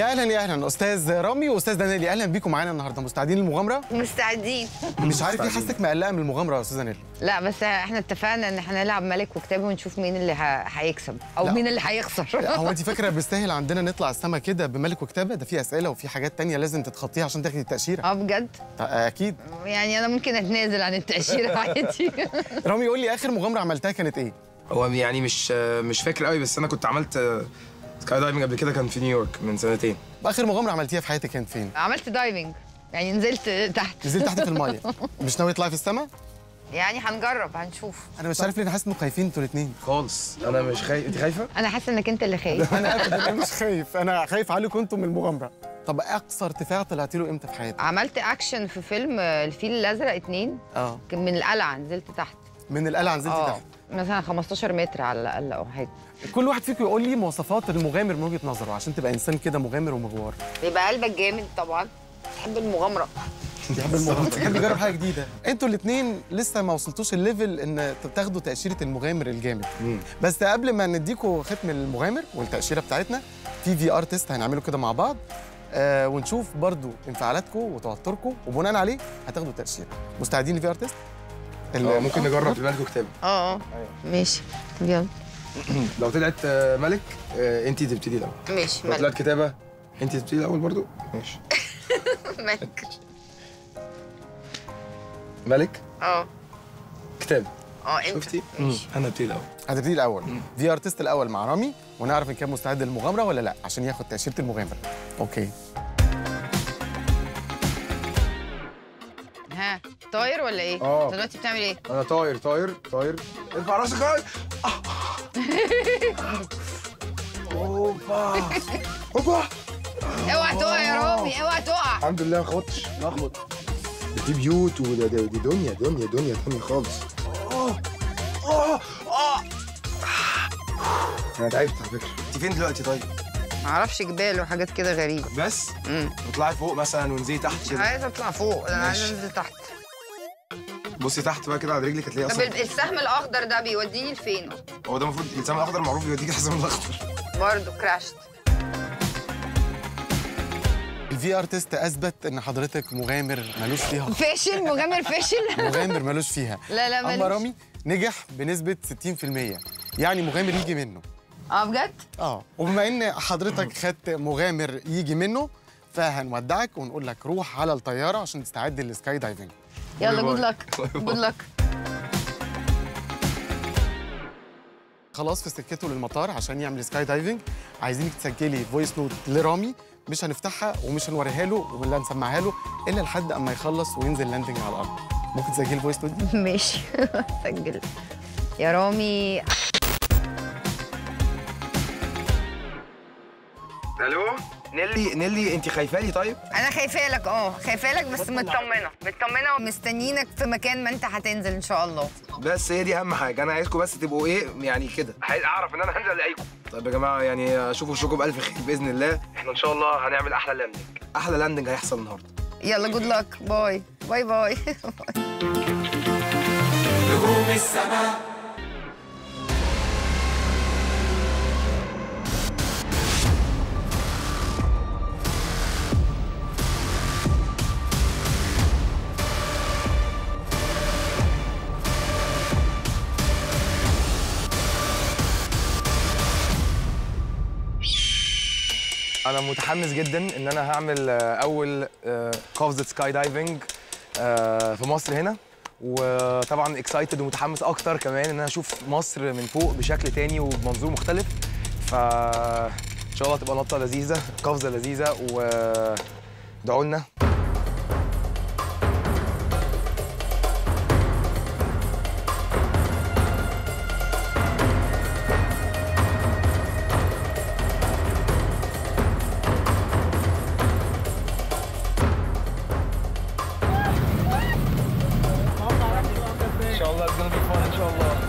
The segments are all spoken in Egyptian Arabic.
يا اهلا يا اهلا استاذ رامي واستاذ دانيلي اهلا بيكم معانا النهارده مستعدين للمغامره مستعدين مش عارف ليه حاسك مقلقه من المغامره يا استاذ دانيلي لا بس احنا اتفقنا ان احنا نلعب ملك وكتاب ونشوف مين اللي ه- هيكسب او لا. مين اللي هيخسر هو انت فاكره بيستاهل عندنا نطلع السما كده بملك وكتابه ده في اسئله وفي حاجات تانية لازم تتخطيها عشان تاخدي التاشيره اه بجد اكيد يعني انا ممكن اتنازل عن التاشيره عادي رامي قول لي اخر مغامره عملتها كانت ايه هو يعني مش مش فاكر قوي بس انا كنت عملت سكاي دايفنج قبل كده كان في نيويورك من سنتين اخر مغامره عملتيها في حياتك كانت فين عملت دايفنج يعني نزلت تحت نزلت تحت في الميه مش ناوي تطلعي في السما يعني هنجرب هنشوف انا مش عارف ليه انا حاسس انكم خايفين انتوا الاثنين خالص انا مش خايف انت خايفه انا حاسه انك انت اللي خايف انا ابدا انا مش خايف انا خايف عليكم انتم من المغامره طب اقصى ارتفاع طلعتي له امتى في حياتك عملت اكشن في فيلم آه، الفيل الازرق اتنين اه كان من القلعه نزلت تحت من القلعه نزلتي اه تحت مثلا 15 متر على الاقل او حاجه كل واحد فيكم يقول لي مواصفات المغامر من وجهه نظره عشان تبقى انسان كده مغامر ومغوار يبقى قلبك جامد طبعا تحب المغامره بيحب المغامره بيحب يجرب حاجه جديده انتوا الاثنين لسه ما وصلتوش الليفل ان تاخدوا تاشيره المغامر الجامد بس قبل ما نديكوا ختم المغامر والتاشيره بتاعتنا في في ار تيست هنعمله كده مع بعض آه ونشوف برضو انفعالاتكم وتوتركم وبناء عليه هتاخدوا التاشيره مستعدين لفي ار تيست اه ممكن نجرب في ملك وكتاب اه اه ماشي يلا لو طلعت آه، ملك آه، انت تبتدي الاول ماشي لو ملك طلعت كتابه انت تبتدي الاول برضو ماشي ملك ملك اه كتاب اه انت شفتي ماشي انا ابتدي الاول هتبتدي الاول في ار تيست الاول مع رامي ونعرف ان كان مستعد للمغامره ولا لا عشان ياخد تاشيره المغامر اوكي ها طاير ولا ايه؟ اه. انت دلوقتي بتعمل ايه؟ انا طاير طاير طاير ارفع راسك هاي اوبا اوبا اوعى تقع يا رامي اوعى تقع الحمد لله ما خبطتش لخبط دي بيوت وده ده- دي دنيا دنيا دنيا تانية خالص آه، آه، آه. انا تعبت على فكره انت فين دلوقتي طيب؟ معرفش جبال وحاجات كده غريبه بس امم اطلعي فوق مثلا وانزلي تحت كده عايزه اطلع فوق انا عايزه ماشي. انزل تحت بصي تحت بقى كده على رجلك هتلاقي طب اصلا ال- السهم الاخضر ده بيوديني لفين؟ هو ده المفروض السهم الاخضر معروف يوديك الحزام الاخضر برضه كراشت الفي ار تيست اثبت ان حضرتك مغامر ملوش فيها فاشل مغامر فاشل مغامر ملوش فيها لا لا اما مالوش. رامي نجح بنسبه 60% يعني مغامر يجي منه اه بجد؟ اه وبما ان حضرتك خدت مغامر يجي منه فهنودعك ونقول لك روح على الطياره عشان تستعد للسكاي دايفنج يلا باي جود باي. لك باي باي. جود لك خلاص في سكته للمطار عشان يعمل سكاي دايفنج عايزينك تسجلي فويس نوت لرامي مش هنفتحها ومش هنوريها له ولا هنسمعها له الا لحد اما يخلص وينزل لاندنج على الارض ممكن تسجلي الفويس نوت دي ماشي سجل يا رامي الو نيلي نيلي انت خايفه لي طيب؟ انا خايفه لك اه خايفه لك بس مطمنه مطمنه ومستنيينك في مكان ما انت هتنزل ان شاء الله بس هي دي اهم حاجه انا عايزكم بس تبقوا ايه يعني كده عايز اعرف ان انا هنزل الاقيكم طيب يا جماعه يعني اشوفوا وشكم بالف خير باذن الله احنا ان شاء الله هنعمل احلى لاندنج احلى لاندنج هيحصل النهارده يلا جود لك باي باي باي انا متحمس جدا ان انا هعمل آه، اول آه، قفزه سكاي دايفنج آه، في مصر هنا وطبعا اكسايتد ومتحمس اكتر كمان ان انا اشوف مصر من فوق بشكل تاني وبمنظور مختلف ف ان شاء الله تبقى نطه لذيذه قفزه لذيذه ودعوا لنا ان شاء الله it's gonna be fun ان شاء الله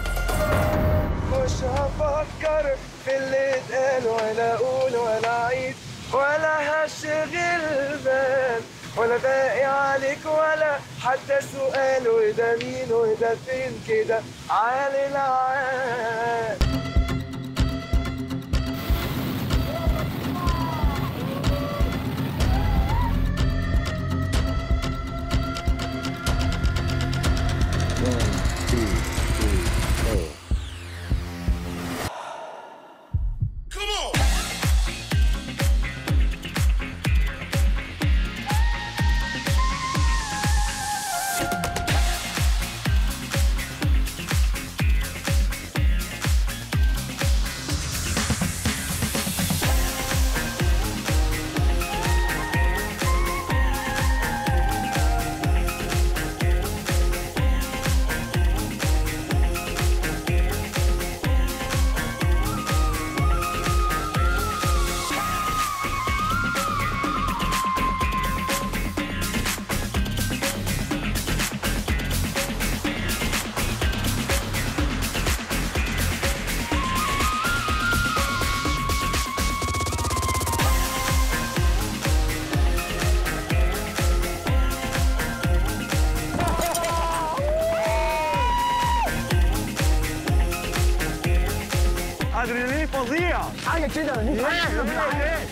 مش هفكر في اللي اتقال ولا اقول ولا اعيد ولا هشغل بال ولا باقي عليك ولا حتى سؤال وده مين وده فين كده عالي العال حاجه كده مفيش حاجه كده في العالم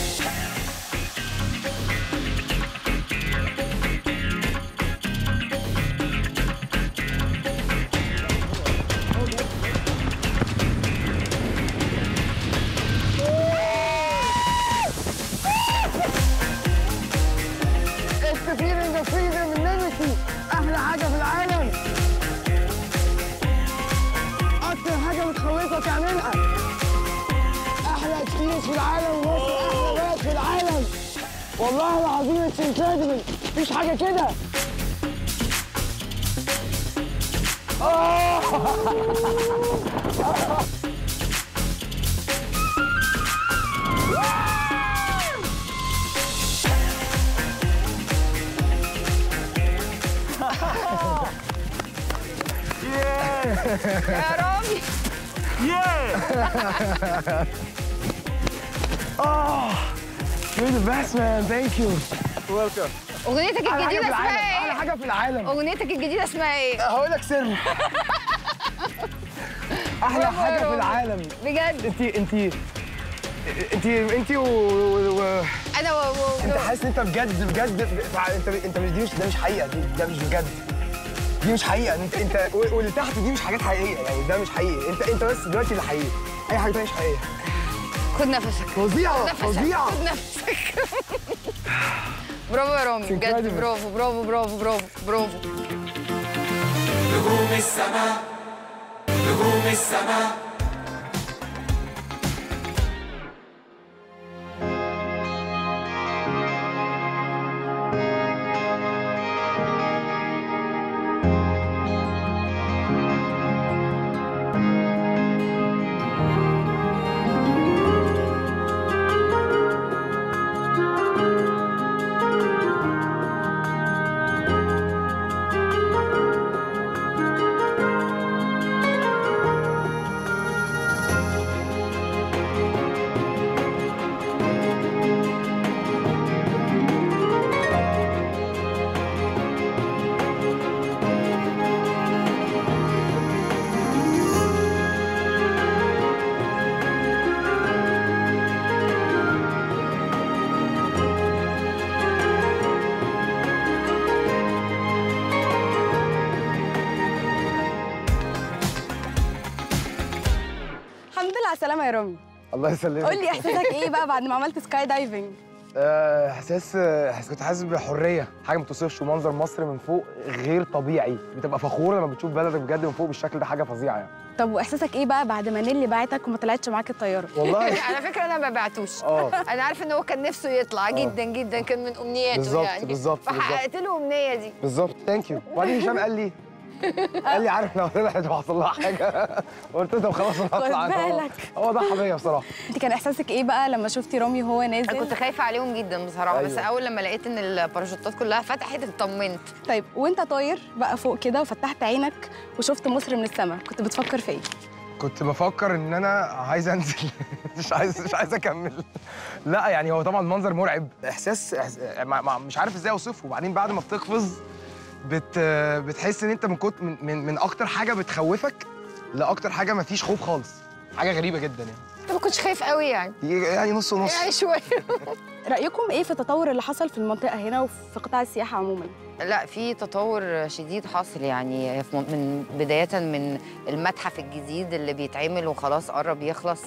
السفينة الفريدة من نانسي أحلى حاجة في العالم أكتر حاجة بتخلصك تعملها أحلى اكسبيرينس في العالم ومصر أحلى بلد في العالم والله العظيم اتس انكريدبل مفيش حاجة كده يا رامي You're the best man thank you welcome اغنيتك أحلى حاجة في الجديده العالم اسمها أحلى ايه؟ حاجة في العالم اغنيتك الجديده اسمها ايه؟ هقول لك سر احلى برافو يا حاجه في رامي. العالم بجد انت انت انت انت و... و... و... انا و... و... انت حاسس ان انت بجد بجد انت انت مش دي مش ده مش حقيقه دي ده مش بجد دي مش حقيقه انت انت واللي تحت دي مش حاجات حقيقيه يعني ده مش حقيقي انت انت بس دلوقتي اللي حقيقي اي حاجه تانية مش حقيقيه خد نفسك فظيعه نفسك فظيعه خد نفسك برافو يا رامي بجد incredible. برافو برافو برافو برافو برافو نجوم السماء نجوم السماء الحمد لله على السلامة يا رامي الله يسلمك قول لي احساسك ايه بقى بعد ما عملت سكاي دايفنج آه، احساس احساس كنت حاسس بحريه حاجه ما توصفش ومنظر مصر من فوق غير طبيعي بتبقى فخور لما بتشوف بلدك بجد من فوق بالشكل ده حاجه فظيعه يعني طب واحساسك ايه بقى بعد ما نيلي بعتك وما طلعتش معاك الطياره والله على فكره انا ما بعتوش اه انا عارفه ان هو كان نفسه يطلع جدا جدا كان من امنياته بالظبط، يعني بالظبط، فحققت له الامنيه دي بالظبط ثانك يو وبعدين هشام قال لي قال لي عارف لو طلعت وحصل لها حاجه قلت له طب خلاص انا هطلع أنا. هو- بالك. هو ضحى بيا بصراحه انت كان احساسك ايه بقى لما شفتي رامي وهو انا نازل كنت خايفه عليهم جدا بصراحه بس أيوة. اول لما لقيت ان الباراشوتات كلها فتحت اطمنت طيب وانت طاير بقى فوق كده وفتحت عينك وشفت مصر من السماء كنت بتفكر في ايه كنت بفكر ان انا عايز انزل مش عايز مش عايز اكمل لا يعني هو طبعا منظر مرعب احساس إحس- مع- مع- مش عارف ازاي اوصفه وبعدين بعد ما بتقفز بت بتحس ان انت من كنت من, من من اكتر حاجه بتخوفك لاكتر حاجه ما فيش خوف خالص حاجه غريبه جدا يعني انت ما كنتش خايف قوي يعني يعني نص ونص يعني شويه رايكم ايه في التطور اللي حصل في المنطقه هنا وفي قطاع السياحه عموما لا في تطور شديد حاصل يعني في م- من بداية من المتحف الجديد اللي بيتعمل وخلاص قرب يخلص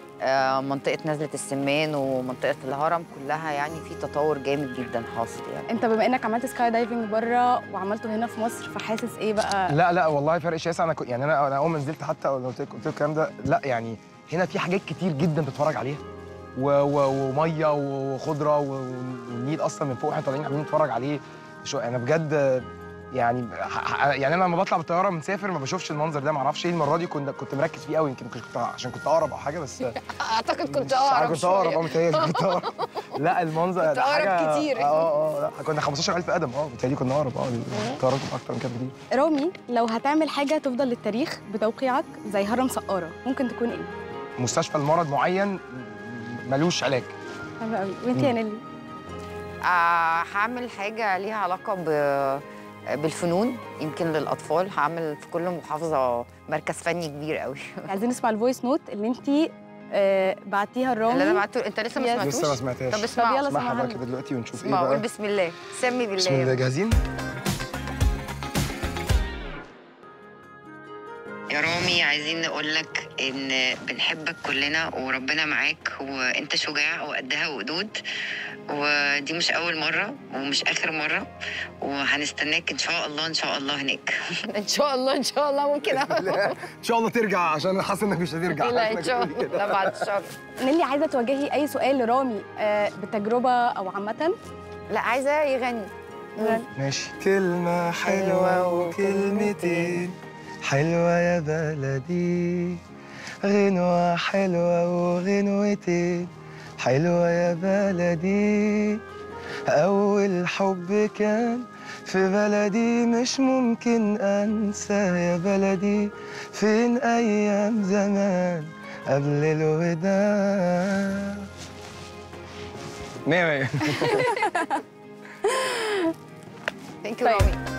آه، منطقة نزلة السمان ومنطقة الهرم كلها يعني في تطور جامد جدا حاصل يعني انت بما انك عملت سكاي دايفنج بره وعملته هنا في مصر فحاسس ايه بقى لا لا والله فرق شاسع انا كنت يعني انا انا اول ما نزلت حتى أول ما قلت لك قلت لك الكلام ده لا يعني هنا في حاجات كتير جدا تتفرج عليها و و وميه وخضره و- والنيل اصلا من فوق احنا طالعين عاملين نتفرج عليه شو انا بجد يعني ح- ح- يعني انا لما بطلع بالطياره مسافر ما بشوفش المنظر ده ما اعرفش ايه المره دي كنت كنت مركز فيه قوي يمكن كنت عشان كنت اقرب او حاجه بس اعتقد كنت مش- اقرب كنت اقرب اه شوية. متهيألي كنت اقرب لا المنظر كنت ده أقرب حاجة- كتير. اه اه لا كنا 15000 قدم اه بالتالي كنا اقرب اه الطيارات اكتر من كده بكتير رامي لو هتعمل حاجه تفضل للتاريخ بتوقيعك زي هرم سقاره ممكن تكون ايه مستشفى لمرض معين ملوش علاج حلو قوي وانت يا نيلي آه، هعمل حاجة ليها علاقة ب بالفنون يمكن للأطفال هعمل في كل محافظة مركز فني كبير قوي عايزين نسمع الفويس نوت اللي انت آه بعتيها اللي انا لرامي بعته انت لسه ما Yes. سمعتوش لسه ما سمعتهاش طب طب اسمعوا يلا اسمعها بقى سمعها كده دلوقتي ونشوف ايه اسمعوا قول بقى بسم الله سمي بسم الله بالله جاهزين يا رامي عايزين نقول لك ان بنحبك كلنا وربنا معاك وانت شجاع وقدها وقدود ودي مش اول مره ومش اخر مره وهنستناك ان شاء الله ان شاء الله هناك ان شاء الله ان شاء الله ممكن ان شاء الله ترجع عشان انا حاسس انك مش هترجع لا ان حاسس شاء إنك الله كده. لا بعد الشر نيلي عايزه توجهي اي سؤال لرامي آه بتجربه او عامه لا عايزه يغني ماشي كلمة حلوة وكلمتين حلوة يا بلدي غنوة حلوة وغنوتين حلوة يا بلدي أول حب كان في بلدي مش ممكن أنسى يا بلدي فين أيام زمان قبل الوداع مية مية ثانك يو طيب. رامي